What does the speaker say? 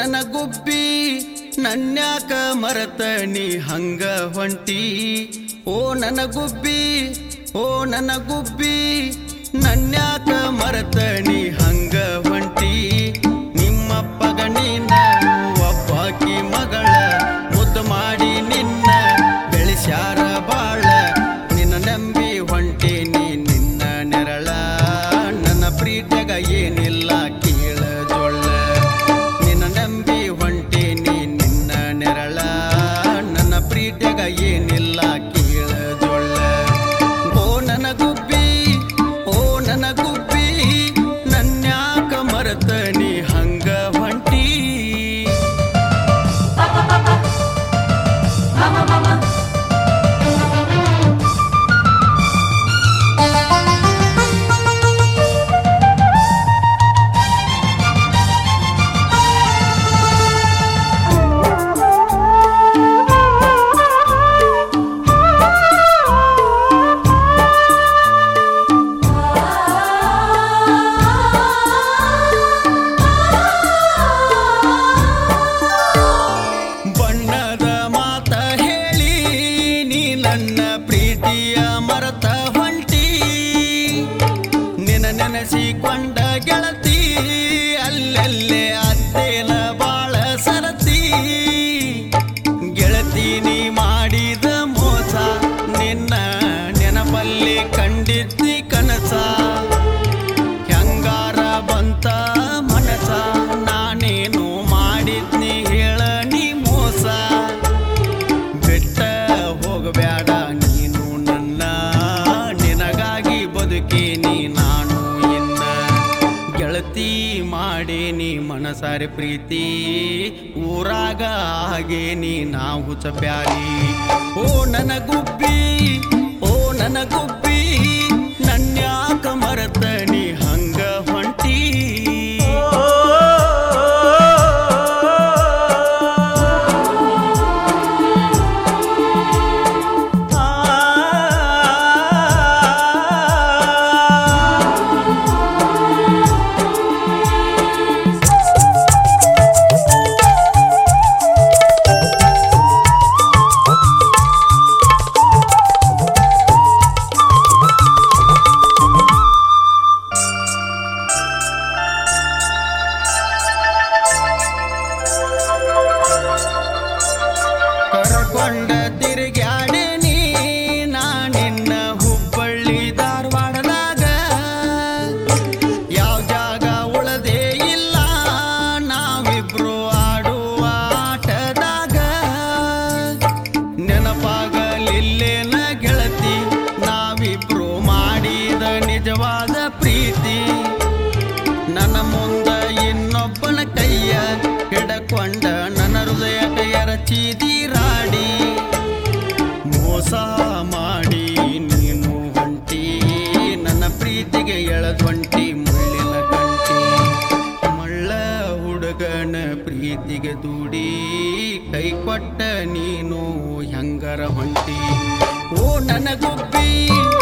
ನನ್ನ ಗುಬ್ಬಿ ನನ್ಯಾಕ ಮರತ ನೀ ಹಂಗ ಹೊಂಟಿ ಓ ನನ್ನ ಗುಬ್ಬಿ ಓ ನನ್ನ ಗುಬ್ಬಿ ನನ್ಯಾಕ ಮರತ ನೀ ಹಂಗ ಹೊಂಟಿ ನಿಮ್ಮಪ್ಪಗ ನೀನ ಒಬ್ಬಾಕಿ ಮಗಳ ಮುದ್ದು ಮಾಡಿ ನಿನ್ನ ಬೆಳೆಸ್ಯಾರ ಬಾಳ ನಿನ್ನ ನಂಬಿ ಹೊಂಟೀನಿ ನಿನ್ನ ನೆರಳ ನನ್ನ ಪ್ರೀತಿಗ ಏನಿಲ್ಲ ಕೀಳ ಜೊಳ್ಳ ನಿನ್ನ ನಂಬಿ ಹೊಂಟೀನಿ ನಿನ್ನ ನೆರಳ ನನ್ನ ಪ್ರೀತಿಗ ಏನಿಲ್ಲ ಕೀಳ ಜೊಳ್ಳ ಓ ನನ್ನ ಗುಬ್ಬಿ ಓ ನನ್ನ ಗುಬ್ಬಿ ನನ್ಯಾಕ ಮರತ ನೀ ಹಂಗ ಹೊಂಟಿ ಬಣ್ಣದ ಮಾತ ಹೇಳಿ ನೀ ನನ್ನ ಪ್ರೀತಿಯ ಮರತ ಹೊಂಟಿ ನಿನ ನೆನೆಸಿಕೊಂಡ ಗೆಳತಿ ಅಲ್ಲೆಲ್ಲೆ ಅತ್ತೇನ ಬಾಳ ಸರತಿ ಗೆಳತಿ ನೀ ಮಾಡಿದ ಮೋಸ ನಿನ್ನ ನೆನಪಲ್ಲಿ ಕಂಡಿದ್ದಿ ಕನಸ ಹೆಂಗಾರ ಬಂತ ಮನಸ ನಾನೇನು ಮಾಡಿದ್ನಿ ಹೇಳ ನೀ ಮೋಸ ಬಿಟ್ಟ ಹೋಗಬೇಡ ನೀನು ನನ್ನ ನಿನಗಾಗಿ ಬದುಕೀನಿ ನಾನು ಇನ್ನ ಗೆಳತಿ ಮಾಡೇನಿ ಮನಸಾರೆ ಪ್ರೀತಿ ಊರಾಗ ಆಗೇನಿ ನಾವು ಚಪ್ಯಾರಿ ಓ ನನ್ನ ಗುಬ್ಬಿ ಓ ನನ್ನ ಗುಬ್ಬಿ ನನ್ಯಾಕ ಮರತ ನೀ ಹಂಗ ಹೊಂಟಿ ಕರಕೊಂಡ ತಿರುಗ್ಯಾಡೇನಿ ನಾ ನಿನ್ನ ಹುಬ್ಬಳ್ಳಿ ಧಾರವಾಡದಾಗ ಯಾವ ಜಾಗ ಉಳದೇ ಇಲ್ಲ ನಾವಿಬ್ರು ಆಡುವ ಆಟದಾಗ ನೆನಪಾಗಲಿಲ್ಲೇನ ಗೆಳತಿ ನಾವಿಬ್ರು ಮಾಡಿದ ನಿಜವಾದ ಪ್ರೀತಿ ನನ್ನ ಮುಂದ ಇನ್ನೊಬ್ಬನ ಕೈಯ ಹಿಡಕೊಂಡ ನನ್ನ ಹೃದಯಕ ಎರಚಿದಿ ರಾಡಿ ಮೋಸ ಮಾಡಿ ನೀನು ಹೊಂಟಿ ನನ್ನ ಪ್ರೀತಿಗೆ ಎಳೆದೊಂಟಿ ಮುಳ್ಳಿನ ಗಂಟಿ ಮಳ್ಳ ಹುಡುಗನ ಪ್ರೀತಿಗೆ ದೂಡಿ ಕೈ ಕೊಟ್ಟ ನೀನು ಹೆಂಗರ ಹೊಂಟಿ ಓ ನನ್ನ ಗುಬ್ಬಿ